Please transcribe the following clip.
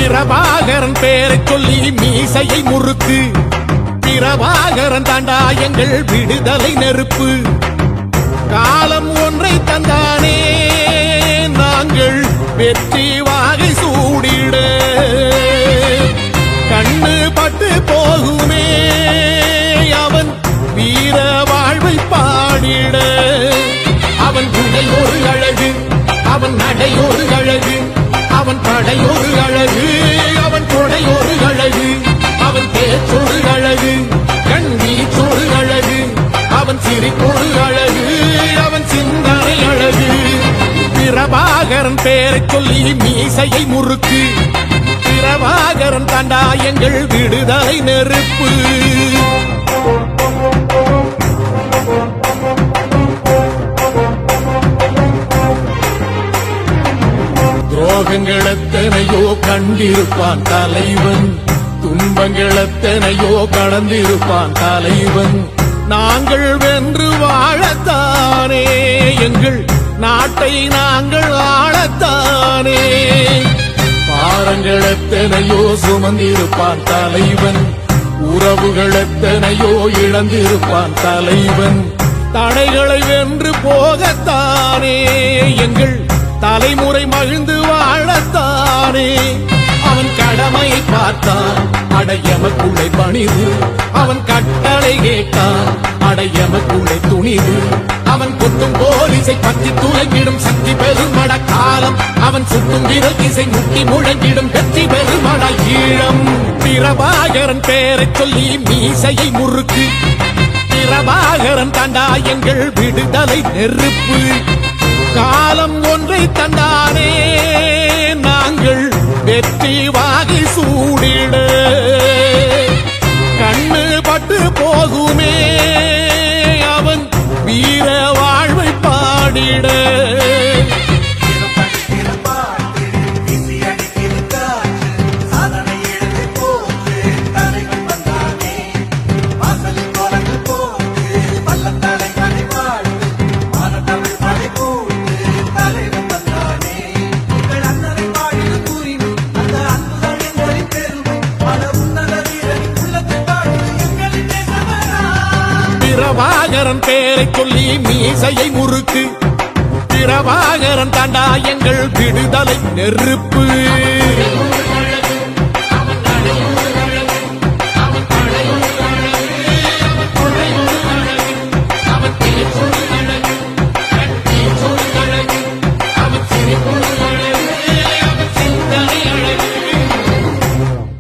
பிரபாகரன் பேரை சொல்லி மீசையை முறுக்கு பிரபாகரன் தாண்டா எங்கள் விடுதலை நெருப்பு காலம் ஒன்றை தந்தானே நாங்கள் வெற்றி வாகை சூடிட கண்ணு பட்டு போகுமே அவன் வீர வாழ்வை பாடிட அவன் குடை ஒரு அழகு அவன் நடை ஒரு அழகு அவன் படை ஒரு அழகு அவன் கொடை ஒரு அழகு அவன் பேச்சொரு அழகு கண் வீச்சொரு அழகு அவன் சிரிப்பொரு அழகு அவன் சிந்தனை அழகு பிரபாகரன் பேரை சொல்லி மீசையை முறுக்கு பிரபாகரன் தாண்டா எங்கள் விடுதலை நெருப்பு துரோகங்கள் எத்தனையோ கண்டிருப்பான் தலைவன் துன்பங்கள் எத்தனையோ கடந்திருப்பான் தலைவன் நாங்கள் வென்று வாழத்தானே எங்கள் நாட்டை நாங்கள் ஆளத்தானே பாரங்கள் எத்தனையோ சுமந்திருப்பான் தலைவன் உறவுகள் எத்தனையோ இழந்திருப்பான் தலைவன் தடைகளை வென்று போகத்தானே எங்கள் தலைமுறை மகிழ்ந்து வாழத்தானே அவன் கடமையை பார்த்தான் அடையமக்குள்ளே பணிது அவன் கட்டளை கேட்டான் அடையமக்குள்ளே துணிது அவன் கொத்தும் போலீசை பற்றி துலங்கிடும் சக்தி பெருமட காலம் அவன் சுட்டும் விரல் திசை முட்டி முழங்கிடும் வெற்றி பெருமட ஈழம் பிரபாகரன் பேரை சொல்லி மீசையை முறுக்கு பிரபாகரன் தாண்டா எங்கள் விடுதலை நெருப்பு காலம் ஒன்றை தந்தானே நாங்கள் வெற்றி வாகை சூடிட கண்ணு பட்டு போகுமே அவன் வீர வாழ்வை பாடிட பிரபாகரன் பேரை சொல்லி மீசையை முறுக்கு பிரபாகரன் தாண்டா எங்கள் விடுதலை நெருப்பு